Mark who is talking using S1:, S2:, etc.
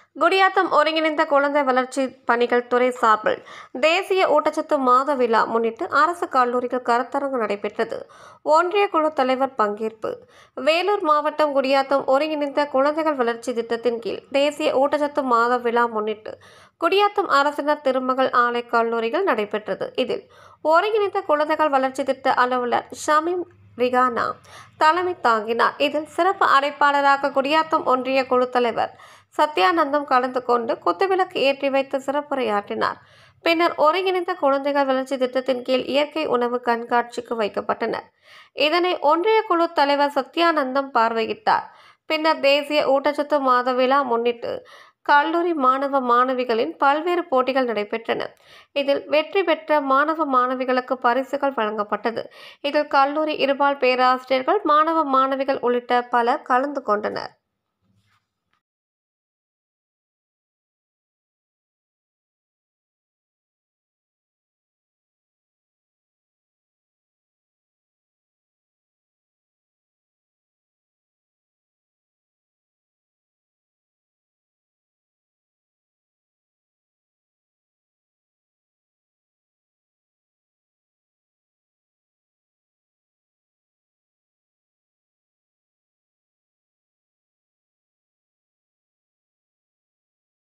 S1: குடியாத்தம் ஒருங்கிணைந்த குழந்தை வளர்ச்சி பணிகள் துறை சார்பில் தேசிய ஊட்டச்சத்து மாத விழா முன்னிட்டு அரசு கல்லூரிகள் கருத்தரங்கு நடைபெற்றது ஒன்றிய குழு தலைவர் பங்கேற்பு வேலூர் மாவட்டம் குடியாத்தம் ஒருங்கிணைந்த குழந்தைகள் வளர்ச்சி திட்டத்தின் கீழ் தேசிய ஊட்டச்சத்து மாத விழா முன்னிட்டு குடியாத்தம் அரசினர் திருமகள் ஆலை கல்லூரிகள் நடைபெற்றது இதில் ஒருங்கிணைந்த குழந்தைகள் வளர்ச்சி திட்ட அலுவலர் ஷமீம் ரிகானா தலைமை தாங்கினார் இதில் சிறப்பு அழைப்பாளராக குடியாத்தம் ஒன்றிய குழு தலைவர் சத்யானந்தம் கலந்து கொண்டு குத்துவிளக்கு ஏற்றி வைத்து சிறப்புரையாற்றினார் பின்னர் ஒருங்கிணைந்த குழந்தைகள் வளர்ச்சி திட்டத்தின் கீழ் இயற்கை உணவு கண்காட்சிக்கு வைக்கப்பட்டனர் இதனை ஒன்றிய குழு தலைவர் சத்யானந்தம் பார்வையிட்டார் பின்னர் தேசிய ஊட்டச்சத்து மாத விழா முன்னிட்டு கல்லூரி மாணவ மாணவிகளின் பல்வேறு போட்டிகள் நடைபெற்றன இதில் வெற்றி பெற்ற மாணவ மாணவிகளுக்கு பரிசுகள் வழங்கப்பட்டது இதில் கல்லூரி இருபால் பேராசிரியர்கள் மாணவ மாணவிகள் உள்ளிட்ட பலர் கலந்து கொண்டனர்